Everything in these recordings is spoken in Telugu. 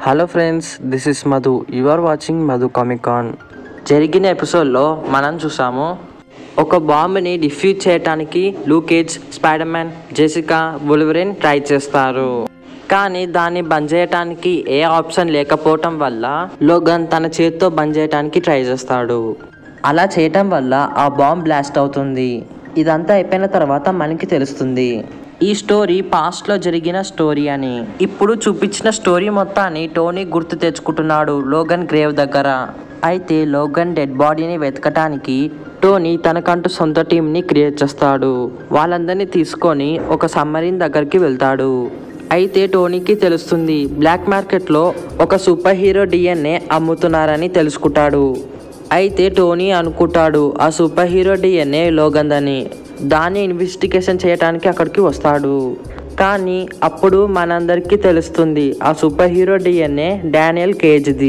Hello friends this is Madhu you are watching Madhu Comicon జరిగిన ఎపిసోడ్లో మనం చూసాము ఒక బాంబుని డిఫ్యూజ్ చేయడానికి Luke Cage Spider Man Jessica Wolverine try చేస్తారు కానీ దాన్ని బంద్ చేయడానికి ఏ ఆప్షన్ లేకపోవటం వల్ల లోగన్ తన చేతితో బంద్ చేయడానికి ట్రై చేస్తాడు అలా చేయటం వల్ల ఆ బాంబ్ బ్లాస్ట్ అవుతుంది ఇదంతా అయిపోయిన తర్వాత మనకి తెలుస్తుంది ఈ స్టోరీ పాస్ట్లో జరిగిన స్టోరీ అని ఇప్పుడు చూపించిన స్టోరీ మొత్తాన్ని టోనీ గుర్తు తెచ్చుకుంటున్నాడు లోగన్ గ్రేవ్ దగ్గర అయితే లోగన్ డెడ్ బాడీని వెతకటానికి టోనీ తనకంటూ సొంత టీంని క్రియేట్ చేస్తాడు వాళ్ళందరినీ తీసుకొని ఒక సమ్మరిన్ దగ్గరికి వెళ్తాడు అయితే టోనీకి తెలుస్తుంది బ్లాక్ మార్కెట్లో ఒక సూపర్ హీరో డిఎన్ఏ అమ్ముతున్నారని తెలుసుకుంటాడు అయితే టోనీ అనుకుంటాడు ఆ సూపర్ హీరో డిఎన్ఏ లోగందని దాన్ని ఇన్వెస్టిగేషన్ చేయడానికి అక్కడికి వస్తాడు కానీ అప్పుడు మనందరికీ తెలుస్తుంది ఆ సూపర్ హీరో డిఎన్ఏ డానియల్ కేజ్ది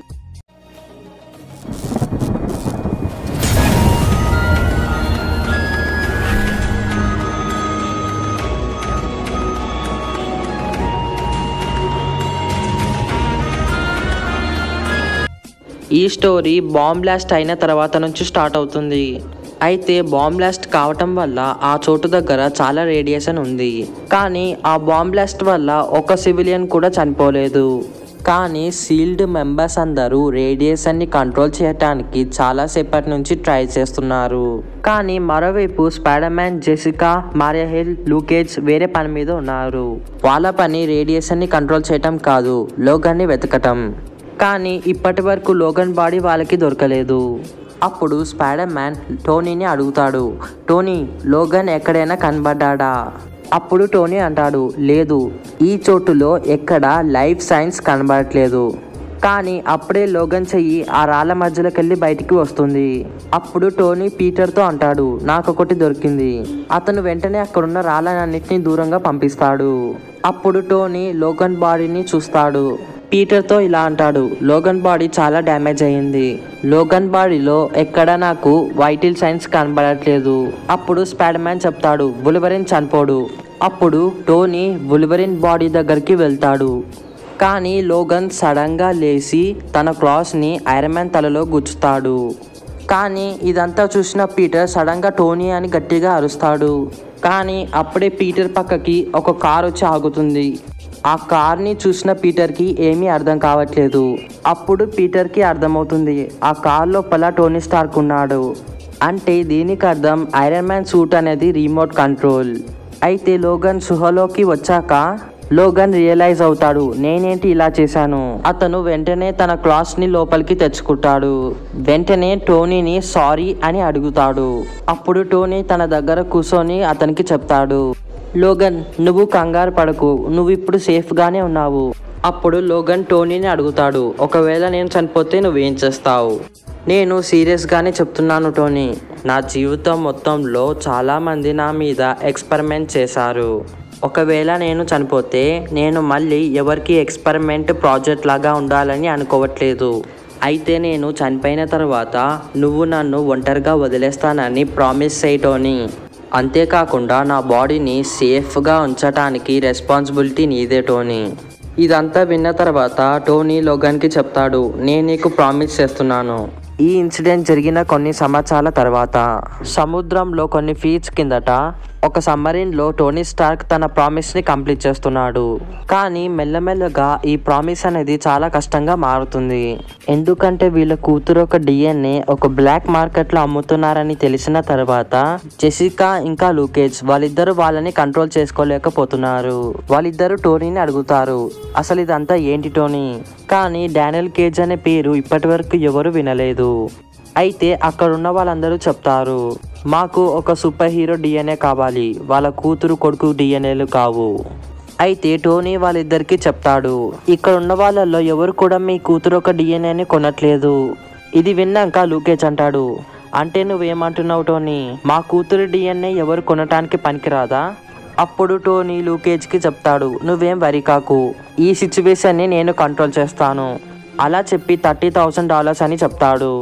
ఈ స్టోరీ బాంబ్ బ్లాస్ట్ అయిన తర్వాత నుంచి స్టార్ట్ అవుతుంది అయితే బాంబ్ బ్లాస్ట్ కావటం వల్ల ఆ చోటు దగ్గర చాలా రేడియేషన్ ఉంది కానీ ఆ బాంబ్ బ్లాస్ట్ వల్ల ఒక సివిలియన్ కూడా చనిపోలేదు కానీ సీల్డ్ మెంబర్స్ అందరూ రేడియేషన్ని కంట్రోల్ చేయడానికి చాలా సేపటి నుంచి ట్రై చేస్తున్నారు కానీ మరోవైపు Spider Man Jessica Maria Hill Luke Cage వేరే పని మీద ఉన్నారు వాళ్ళ పని రేడియేషన్ని కంట్రోల్ చేయటం కాదు లోగాన్ని వెతకటం కానీ ఇప్పటి వరకు లోగన్ బాడీ వాళ్ళకి దొరకలేదు అప్పుడు స్పైడర్ మ్యాన్ టోనీని అడుగుతాడు టోనీ లోగన్ ఎక్కడైనా కనబడ్డా అప్పుడు టోనీ అంటాడు లేదు ఈ చోటులో ఎక్కడ లైఫ్ సైన్స్ కనబడట్లేదు కానీ అప్పుడే లోగన్ చెయ్యి ఆ రాళ్ళ మధ్యలోకి వెళ్ళి బయటికి వస్తుంది అప్పుడు టోనీ పీటర్తో అంటాడు నాకు ఒకటి దొరికింది అతను వెంటనే అక్కడున్న రాళ్ళనన్నిటిని దూరంగా పంపిస్తాడు అప్పుడు టోనీ లోగన్ బాడీని చూస్తాడు పీటర్తో ఇలా అంటాడు లోగన్ బాడీ చాలా డ్యామేజ్ అయ్యింది లోగన్ బాడీలో ఎక్కడ నాకు వైటిల్ సైన్స్ కనబడట్లేదు అప్పుడు స్పైడర్ మ్యాన్ చెప్తాడు బులివరిన్ చనిపోడు అప్పుడు టోనీ బులివరిన్ బాడీ దగ్గరికి వెళ్తాడు కానీ లోగన్ సడన్గా లేచి తన క్రాస్ని ఐరన్ మ్యాన్ తలలో గుచ్చుతాడు కానీ ఇదంతా చూసిన పీటర్ సడన్గా టోనీ అని గట్టిగా అరుస్తాడు కానీ అప్పుడే పీటర్ పక్కకి ఒక కార్ వచ్చి ఆగుతుంది ఆ కార్ని చూసిన పీటర్కి ఏమీ అర్థం కావట్లేదు అప్పుడు పీటర్కి అర్థమవుతుంది ఆ కార్ లోపల టోనీ స్టార్క్ ఉన్నాడు అంటే దీనికి అర్థం ఐరన్ మ్యాన్ సూట్ అనేది రిమోట్ కంట్రోల్ అయితే లోగన్ సుహలోకి వచ్చాక లోగన్ రియలైజ్ అవుతాడు నేనేంటి ఇలా చేశాను అతను వెంటనే తన క్లాస్ ని లోపలికి తెచ్చుకుంటాడు వెంటనే టోనీని సారీ అని అడుగుతాడు అప్పుడు టోనీ తన దగ్గర కూర్చొని అతనికి చెప్తాడు లోగన్ నువ్వు కంగారు పడకు నువ్వు ఇప్పుడు సేఫ్గానే ఉన్నావు అప్పుడు లోగన్ టోనీని అడుగుతాడు ఒకవేళ నేను చనిపోతే నువ్వేం చేస్తావు నేను సీరియస్గానే చెప్తున్నాను టోనీ నా జీవితం మొత్తంలో చాలామంది నా మీద ఎక్స్పెరిమెంట్ చేశారు ఒకవేళ నేను చనిపోతే నేను మళ్ళీ ఎవరికి ఎక్స్పెరిమెంట్ ప్రాజెక్ట్ లాగా ఉండాలని అనుకోవట్లేదు అయితే నేను చనిపోయిన తర్వాత నువ్వు నన్ను ఒంటరిగా వదిలేస్తానని ప్రామిస్ చేయటోని అంతేకాకుండా నా బాడీని సేఫ్గా ఉంచటానికి రెస్పాన్సిబిలిటీ నీదే టోనీ ఇదంతా విన్న తర్వాత టోనీ లోగన్కి చెప్తాడు నేను నీకు ప్రామిస్ చేస్తున్నాను ఈ ఇన్సిడెంట్ జరిగిన కొన్ని సంవత్సరాల తర్వాత సముద్రంలో కొన్ని ఫీట్స్ కిందట ఒక సమ్మరిన్లో టోనీ స్టార్క్ తన ప్రామిస్ని కంప్లీట్ చేస్తున్నాడు కానీ మెల్లమెల్లగా ఈ ప్రామిస్ అనేది చాలా కష్టంగా మారుతుంది ఎందుకంటే వీళ్ళ కూతురు ఒక డిఎన్ఏ ఒక బ్లాక్ మార్కెట్లో అమ్ముతున్నారని తెలిసిన తర్వాత జెసికా ఇంకా లూకేజ్ వాళ్ళిద్దరూ వాళ్ళని కంట్రోల్ చేసుకోలేకపోతున్నారు వాళ్ళిద్దరూ టోనీని అడుగుతారు అసలు ఇదంతా ఏంటి టోనీ కానీ డానియల్ కేజ్ అనే పేరు ఇప్పటి వరకు ఎవరు వినలేదు అయితే అక్కడున్న వాళ్ళందరూ చెప్తారు మాకు ఒక సూపర్ హీరో డిఎన్ఏ కావాలి వాళ్ళ కూతురు కొడుకు డిఎన్ఏలు కావు అయితే టోనీ వాళ్ళిద్దరికి చెప్తాడు ఇక్కడ ఉన్న వాళ్ళల్లో ఎవరు కూడా మీ కూతురు ఒక డిఎన్ఏని కొనట్లేదు ఇది విన్నాక లూకేజ్ అంటాడు అంటే నువ్వేమంటున్నావు టోనీ మా కూతురు డిఎన్ఏ ఎవరు కొనటానికి పనికిరాదా అప్పుడు టోనీ లూకేజ్కి చెప్తాడు నువ్వేం వరి కాకు ఈ సిచ్యువేషన్ని నేను కంట్రోల్ చేస్తాను అలా చెప్పి థర్టీ థౌసండ్ డాలర్స్ అని చెప్తాడు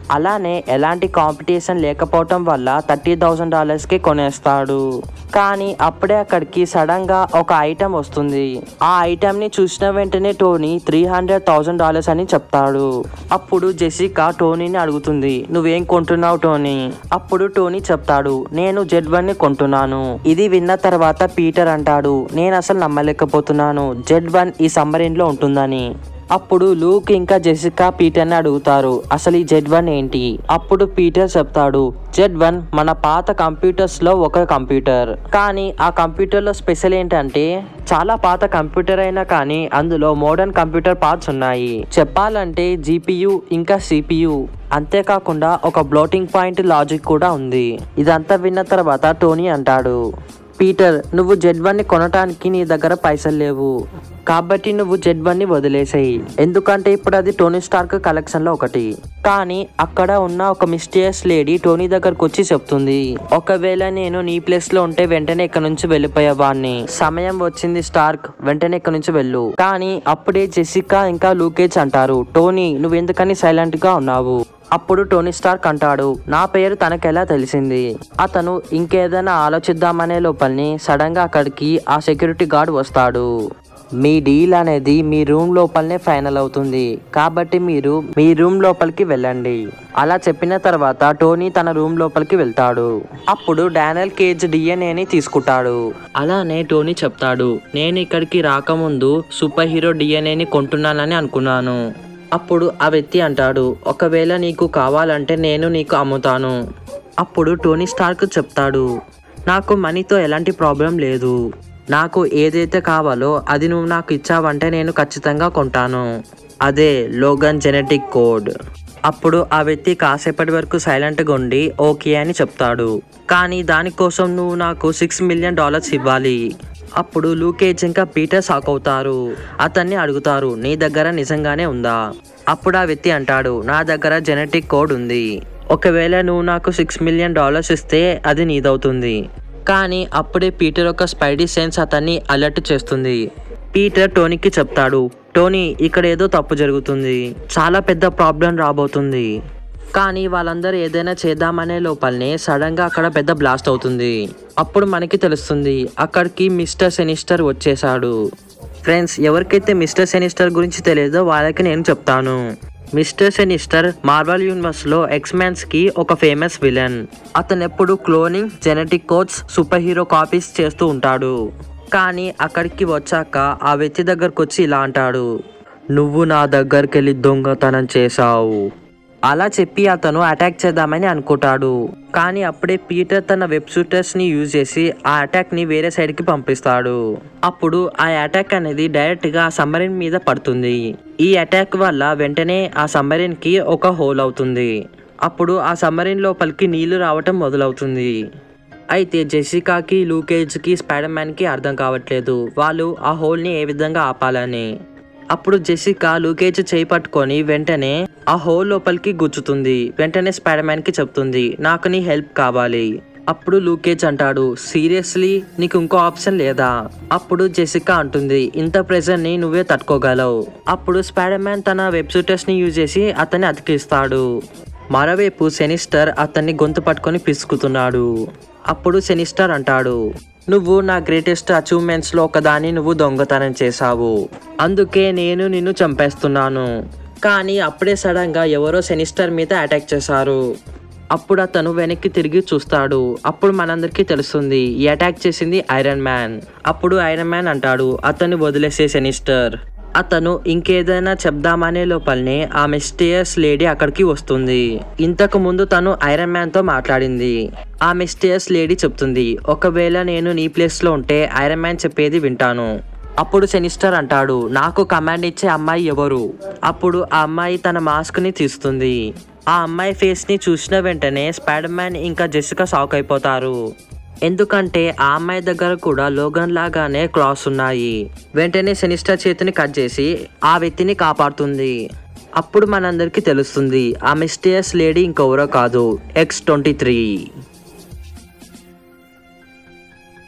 అలానే ఎలాంటి కాంపిటీషన్ లేకపోవటం వల్ల థర్టీ థౌసండ్ డాలర్స్కి కొనేస్తాడు కానీ అప్పుడే అక్కడికి సడన్ గా ఒక ఐటెం వస్తుంది ఆ ఐటెం ని చూసిన వెంటనే Tony three hundred thousand dollars అని చెప్తాడు అప్పుడు జెసికా టోనీని అడుగుతుంది నువ్వేం కొంటున్నావు టోనీ అప్పుడు టోనీ చెప్తాడు నేను జెడ్ వన్ ని కొంటున్నాను ఇది విన్న తర్వాత పీటర్ అంటాడు నేను అసలు నమ్మలేకపోతున్నాను జెడ్ వన్ ఈ సమ్మరిన్ లో ఉంటుందని అప్పుడు లూక్ ఇంకా జెసికా పీటర్ని అడుగుతారు అసలు ఈ జెడ్ వన్ ఏంటి అప్పుడు పీటర్ చెప్తాడు జెడ్ వన్ మన పాత కంప్యూటర్స్ లో ఒక కంప్యూటర్ కానీ ఆ కంప్యూటర్ లో స్పెషల్ ఏంటంటే చాలా పాత కంప్యూటర్ అయినా కానీ అందులో మోడర్న్ కంప్యూటర్ పార్ట్స్ ఉన్నాయి చెప్పాలంటే జీపీయు ఇంకా సిపియు అంతేకాకుండా ఒక బ్లోటింగ్ పాయింట్ లాజిక్ కూడా ఉంది ఇదంతా విన్న తర్వాత టోనీ అంటాడు పీటర్ నువ్వు జెడ్ వన్ని కొనటానికి నీ దగ్గర పైసలు లేవు కాబట్టి నువ్వు జెడ్ వన్ని వదిలేసేయి ఎందుకంటే ఇప్పుడు అది టోనీ స్టార్క్ కలెక్షన్ లో ఒకటి కానీ అక్కడ ఉన్న ఒక మిస్టీరియస్ లేడీ టోనీ దగ్గరకు వచ్చి చెప్తుంది ఒకవేళ నేను నీ ప్లేస్ లో ఉంటే వెంటనే ఇక్కడ నుంచి వెళ్ళిపోయేవాడిని సమయం వచ్చింది స్టార్క్ వెంటనే ఇక్కడ నుంచి వెళ్ళు కానీ అప్పుడే జెసికా ఇంకా లూకేజ్ అంటారు టోనీ నువ్వెందుకని సైలెంట్ గా ఉన్నావు అప్పుడు టోనీ స్టార్క్ అంటాడు నా పేరు తనకెలా తెలిసింది అతను ఇంకేదైనా ఆలోచిద్దామనే లోపలిని సడన్ గా అక్కడికి ఆ సెక్యూరిటీ గార్డ్ వస్తాడు మీ డీల్ అనేది మీ రూమ్ లోపలనే ఫైనల్ అవుతుంది కాబట్టి మీరు మీ రూమ్ లోపలికి వెళ్ళండి అలా చెప్పిన తర్వాత టోనీ తన రూమ్ లోపలికి వెళ్తాడు అప్పుడు డానియల్ కేజ్ డిఎన్ఏని తీసుకుంటాడు అలానే టోనీ చెప్తాడు నేను ఇక్కడికి రాకముందు సూపర్ హీరో డిఎన్ఏని కొంటున్నానని అనుకున్నాను అప్పుడు ఆ వ్యక్తి అంటాడు ఒకవేళ నీకు కావాలంటే నేను నీకు అమ్ముతాను అప్పుడు టోనీ స్టార్క్ చెప్తాడు నాకు మనీతో ఎలాంటి ప్రాబ్లం లేదు నాకు ఏదైతే కావాలో అది నువ్వు నాకు ఇచ్చావంటే నేను ఖచ్చితంగా కొంటాను అదే లోగన్ జెనెటిక్ కోడ్ అప్పుడు ఆ వ్యక్తి కాసేపటి వరకు సైలెంట్గా ఉండి ఓకే అని చెప్తాడు కానీ దానికోసం నువ్వు నాకు సిక్స్ మిలియన్ డాలర్స్ ఇవ్వాలి అప్పుడు లూకేజ్ ఇంకా పీటర్ షాక్ అవుతారు అతన్ని అడుగుతారు నీ దగ్గర నిజంగానే ఉందా అప్పుడు ఆ వ్యక్తి అంటాడు నా దగ్గర జెనెటిక్ కోడ్ ఉంది ఒకవేళ నువ్వు నాకు సిక్స్ మిలియన్ డాలర్స్ ఇస్తే అది నీదవుతుంది కానీ అప్పుడే పీటర్ యొక్క స్పైడీ సెన్స్ అతన్ని అలర్ట్ చేస్తుంది పీటర్ టోనీకి చెప్తాడు టోనీ ఇక్కడ ఏదో తప్పు జరుగుతుంది చాలా పెద్ద ప్రాబ్లం రాబోతుంది కానీ వాళ్ళందరూ ఏదైనా చేద్దామనే లోపలనే సడన్ గా అక్కడ పెద్ద బ్లాస్ట్ అవుతుంది అప్పుడు మనకి తెలుస్తుంది అక్కడికి మిస్టర్ సెనిస్టర్ వచ్చేసాడు ఫ్రెండ్స్ ఎవరికైతే మిస్టర్ సెనిస్టర్ గురించి తెలియదో వాళ్ళకి నేను చెప్తాను మిస్టర్ సెనిస్టర్ మార్వల్ యూనివర్స్ లో ఎక్స్ మ్యాన్స్ కి ఒక ఫేమస్ విలన్ అతను ఎప్పుడు cloning genetic codes super hero copies చేస్తూ ఉంటాడు కానీ అక్కడికి వచ్చాక ఆ వ్యక్తి దగ్గరకు వచ్చి ఇలా అంటాడు నువ్వు నా దగ్గరికి వెళ్ళి దొంగతనం చేశావు అలా చెప్పి అతను అటాక్ చేద్దామని అనుకుంటాడు కానీ అప్పుడే పీటర్ తన వెబ్ షూటర్స్ ని యూజ్ చేసి ఆ అటాక్ ని వేరే సైడ్ కి పంపిస్తాడు అప్పుడు ఆ అటాక్ అనేది డైరెక్ట్ గా ఆ సమ్మరిన్ మీద పడుతుంది ఈ అటాక్ వల్ల వెంటనే ఆ సమ్మరిన్ కి ఒక హోల్ అవుతుంది అప్పుడు ఆ సమ్మరిన్ లోపలికి నీళ్లు రావటం మొదలవుతుంది అయితే జెసికాకి లూకేజ్కి స్పైడర్ మ్యాన్కి అర్థం కావట్లేదు వాళ్ళు ఆ హోల్ని ఏ విధంగా ఆపాలని అప్పుడు జెసికా లూకేజ్ చేయి పట్టుకొని వెంటనే ఆ హోల్ లోపలికి గుచ్చుతుంది వెంటనే స్పైడర్ మ్యాన్కి చెప్తుంది నాకు నీ హెల్ప్ కావాలి అప్పుడు లూకేజ్ అంటాడు సీరియస్లీ నీకు ఇంకో ఆప్షన్ లేదా అప్పుడు జెసికా అంటుంది ఇంత ప్రెజర్ ని నువ్వే తట్టుకోగలవు అప్పుడు స్పైడర్ మ్యాన్ తన వెబ్ షూటర్స్ ని యూజ్ చేసి అతన్ని అతికిస్తాడు మరోవైపు సెనిస్టర్ అతన్ని గొంతు పట్టుకొని పిసుకుతున్నాడు అప్పుడు సెనిస్టర్ అంటాడు నువ్వు నా గ్రేటెస్ట్ అచీవ్మెంట్స్లో ఒకదాన్ని నువ్వు దొంగతనం చేశావు అందుకే నేను నిన్ను చంపేస్తున్నాను కానీ అప్పుడే సడన్గా ఎవరో సెనిస్టర్ మీద అటాక్ చేశారు అప్పుడు అతను వెనక్కి తిరిగి చూస్తాడు అప్పుడు మనందరికీ తెలుస్తుంది ఈ అటాక్ చేసింది ఐరన్ మ్యాన్ అప్పుడు ఐరన్ మ్యాన్ అంటాడు అతన్ని వదిలేసే సెనిస్టర్ అతను ఇంకేదైనా చెప్దామనే లోపలనే ఆ మిస్టియస్ లేడీ అక్కడికి వస్తుంది ఇంతకు ముందు తను ఐరన్ మ్యాన్ తో మాట్లాడింది ఆ మిస్టియస్ లేడీ చెప్తుంది ఒకవేళ నేను నీ ప్లేస్ లో ఉంటే ఐరన్ మ్యాన్ చెప్పేది వింటాను అప్పుడు సెనిస్టర్ అంటాడు నాకు కమాండ్ ఇచ్చే అమ్మాయి ఎవరు అప్పుడు ఆ అమ్మాయి తన మాస్క్ ని తీస్తుంది ఆ అమ్మాయి ఫేస్ ని చూసిన వెంటనే స్పైడర్ మ్యాన్ ఇంకా జెసికా షాక్ అయిపోతారు ఎందుకంటే ఆ అమ్మాయి దగ్గర కూడా లోగన్ లాగానే క్రాస్ ఉన్నాయి వెంటనే సెనిస్టర్ చేతిని కట్ చేసి ఆ వ్యక్తిని కాపాడుతుంది అప్పుడు మనందరికీ తెలుస్తుంది ఆ మిస్టియస్ లేడీ ఇంకెవరో కాదు ఎక్స్ ట్వంటీ త్రీ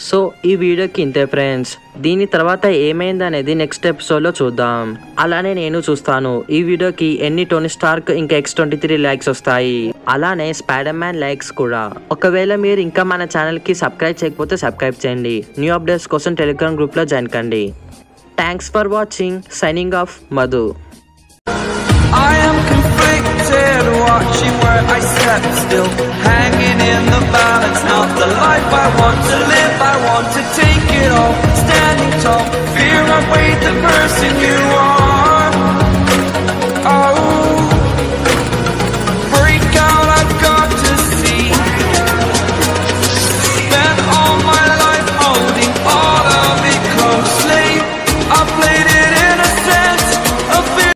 సో ఈ వీడియోకి ఇంతే ఫ్రెండ్స్ దీని తర్వాత ఏమైంది అనేది నెక్స్ట్ ఎపిసోడ్లో చూద్దాం అలానే నేను చూస్తాను ఈ వీడియోకి ఎన్ని టోనీ స్టార్క్ ఇంకా ఎక్స్ ట్వంటీ త్రీ లైక్స్ వస్తాయి అలానే స్పైడర్ మ్యాన్ లైక్స్ కూడా ఒకవేళ మీరు ఇంకా మన ఛానల్కి సబ్స్క్రైబ్ చేయకపోతే సబ్స్క్రైబ్ చేయండి న్యూ అప్డేట్స్ కోసం టెలిగ్రామ్ గ్రూప్లో జాయిన్ కండి thanks for watching signing off Madhu I am conflicted, watching where I step still, hanging in the balance. Not the life I want to live, I want to take it all, standing tall. Fear I weighed the person you are.